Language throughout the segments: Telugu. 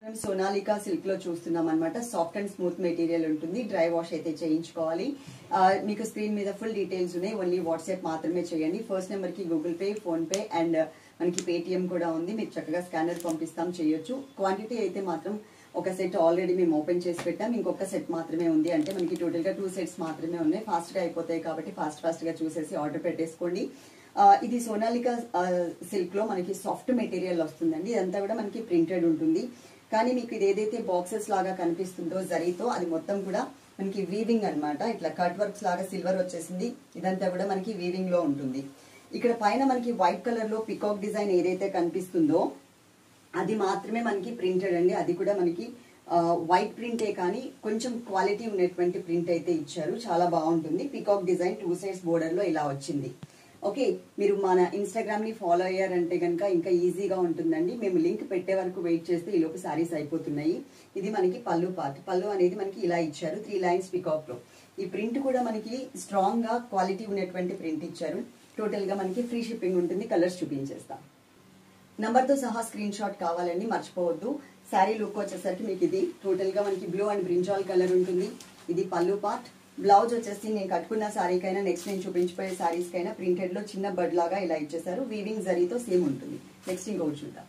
మేము సోనాలికా సిల్క్ లో చూస్తున్నాం అనమాట సాఫ్ట్ అండ్ స్మూత్ మెటీరియల్ ఉంటుంది డ్రై వాష్ అయితే చేయించుకోవాలి ఆ, మీకు స్క్రీన్ మీద ఫుల్ డీటెయిల్స్ ఉన్నాయి ఓన్లీ వాట్సాప్ మాత్రమే చేయండి ఫస్ట్ నెంబర్ కి Google Pay PhonePe and మనకి పేటిఎం కూడా ఉంది మీరు చక్కగా స్కానర్ పంపిస్తాం చేయొచ్చు క్వాంటిటీ అయితే మాత్రం ఒక సెట్ ఆల్రెడీ మేము ఓపెన్ చేసి పెట్టాం ఇంకొక సెట్ మాత్రమే ఉంది అంటే మనకి టోటల్ గా టూ సెట్స్ మాత్రమే ఉన్నాయి ఫాస్ట్ గా అయిపోతాయి కాబట్టి ఫాస్ట్ ఫాస్ట్ గా చూసేసి ఆర్డర్ పెట్టేసుకోండి ఆ, ఇది సోనాలికా సిల్క్ లో మనకి సాఫ్ట్ మెటీరియల్ వస్తుందండి ఇదంతా కూడా మనకి ప్రింటెడ్ ఉంటుంది కానీ మీకు ఇది ఏదైతే బాక్సెస్ లాగా కనిపిస్తుందో జరీతో అది మొత్తం కూడా మనకి వీవింగ్ అన్నమాట ఇట్లా కట్ వర్క్స్ లాగా సిల్వర్ వచ్చేసింది ఇదంతా కూడా మనకి వీవింగ్ లో ఉంటుంది ఇక్కడ పైన మనకి వైట్ కలర్ లో పికాక్ డిజైన్ ఏదైతే కనిపిస్తుందో అది మాత్రమే మనకి ప్రింటెడ్ అండి అది కూడా మనకి వైట్ ప్రింటే కానీ కొంచెం క్వాలిటీ ఉన్నటువంటి ప్రింట్ అయితే ఇచ్చారు చాలా బాగుంటుంది peacock design two sides border లో ఇలా వచ్చింది ఓకే మీరు మన ఇన్స్టాగ్రామ్ ని ఫాలో అయ్యారంటే కనుక ఇంకా ఈజీగా ఉంటుందండి మేము లింక్ పెట్టే వరకు వెయిట్ చేస్తే ఈ లోపు సారీస్ అయిపోతున్నాయి ఇది మనకి పళ్ళు పార్ట్ పళ్ళు అనేది మనకి ఇలా ఇచ్చారు త్రీ లైన్స్ పికాక్ లో ఈ ప్రింట్ కూడా మనకి స్ట్రాంగ్ గా క్వాలిటీ ఉన్నటువంటి ప్రింట్ ఇచ్చారు టోటల్ గా మనకి ఫ్రీ షిప్పింగ్ ఉంటుంది కలర్స్ చూపించేస్తాం నంబర్ తో సహా స్క్రీన్ షాట్ కావాలండి మర్చిపోవద్దు శారీ లుక్ వచ్చేసరికి మీకు ఇది టోటల్ గా మనకి బ్లూ అండ్ బ్రింజాల్ కలర్ ఉంటుంది ఇది పళ్ళు పార్ట్ బ్లౌజ్ వచ్చేసి నేను కట్టుకున్న శారీకైనా నెక్స్ట్ నేను చూపించిపోయే శారీస్ కైనా ప్రింటెడ్ లో చిన్న బడ్ లాగా ఇలా ఇచ్చేసారు వీవింగ్ జరీతో సేమ్ ఉంటుంది నెక్స్ట్ ఇంకొకటి చూద్దాం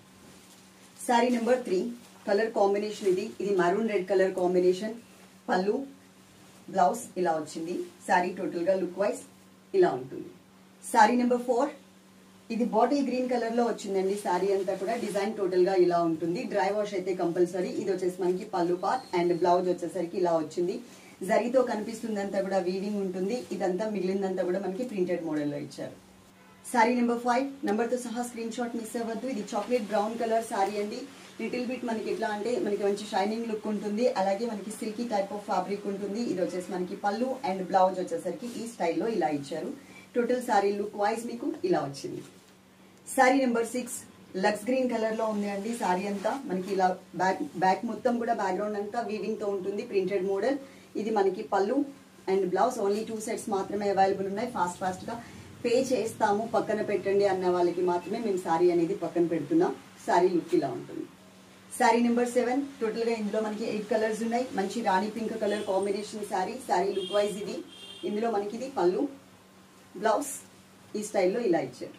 sari number three colour combination ఇది ఇది మరూన్ రెడ్ కలర్ కాంబినేషన్ పళ్ళు బ్లౌజ్ ఇలా వచ్చింది శారీ టోటల్ గా లుక్ వైజ్ ఇలా ఉంటుంది శారీ నెంబర్ ఫోర్ ఇది బాటిల్ గ్రీన్ కలర్ లో వచ్చిందండి శారీ అంతా కూడా డిజైన్ టోటల్ గా ఇలా ఉంటుంది డ్రై వాష్ అయితే కంపల్సరీ ఇది వచ్చేసి మనకి పళ్ళు పార్ట్ అండ్ బ్లౌజ్ వచ్చేసరికి ఇలా వచ్చింది జరీతో కనిపిస్తుందంతా కూడా వీవింగ్ ఉంటుంది ఇదంతా మిగిలిందంతా కూడా మనకి ప్రింటెడ్ మోడల్ లో ఇచ్చారు శారీ నెంబర్ ఫైవ్ నెంబర్ తో సహా స్క్రీన్ షాట్ మిస్ అవ్వద్దు ఇది చాక్లెట్ బ్రౌన్ కలర్ శారీ అండి లిటిల్ బిట్ మనకి ఎట్లా అంటే మనకి మంచి షైనింగ్ లుక్ ఉంటుంది అలాగే మనకి సిల్కీ టైప్ ఆఫ్ ఫ్యాబ్రిక్ ఉంటుంది ఇది వచ్చేసి మనకి పళ్ళు అండ్ బ్లౌజ్ వచ్చేసరికి ఈ స్టైల్లో ఇలా ఇచ్చారు టోటల్ శారీ లుక్ వైజ్ మీకు ఇలా వచ్చింది శారీ నెంబర్ సిక్స్ లక్స్ గ్రీన్ కలర్ లో ఉంది అండి శారీ అంతా మనకి ఇలా బ్యాక్ బ్యాక్ మొత్తం కూడా బ్యాక్గ్రౌండ్ అంతా వీవింగ్ తో ఉంటుంది ప్రింటెడ్ మోడల్ ఇది మనకి పళ్ళు and blouse only two sets మాత్రమే అవైలబుల్ ఉన్నాయి ఫాస్ట్ ఫాస్ట్ గా పే చేస్తాము పక్కన పెట్టండి అన్న వాళ్ళకి మాత్రమే మేము శారీ అనేది పక్కన పెడుతున్నాం శారీ లుక్ ఇలా ఉంటుంది శారీ నెంబర్ సెవెన్ టోటల్ గా ఇందులో మనకి ఎయిట్ కలర్స్ ఉన్నాయి మంచి రాణి pink colour combination sari sari look wise ఇది ఇందులో మనకి ఇది పళ్ళు బ్లౌజ్ ఈ స్టైల్లో ఇలా ఇచ్చారు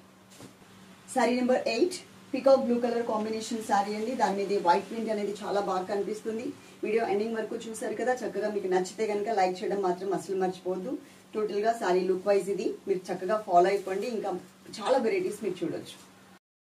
sari number eight peacock blue colour combination sari అండి దాని మీద వైట్ ప్రింట్ అనేది చాలా బాగా కనిపిస్తుంది వీడియో ఎండింగ్ వరకు చూసారు కదా చక్కగా మీకు నచ్చితే కనుక లైక్ చేయడం మాత్రం అసలు మర్చిపోవద్దు టోటల్ గా శారీ లుక్ వైజ్ ఇది మీరు చక్కగా ఫాలో అయిపోండి ఇంకా చాలా వెరైటీస్ మీరు చూడొచ్చు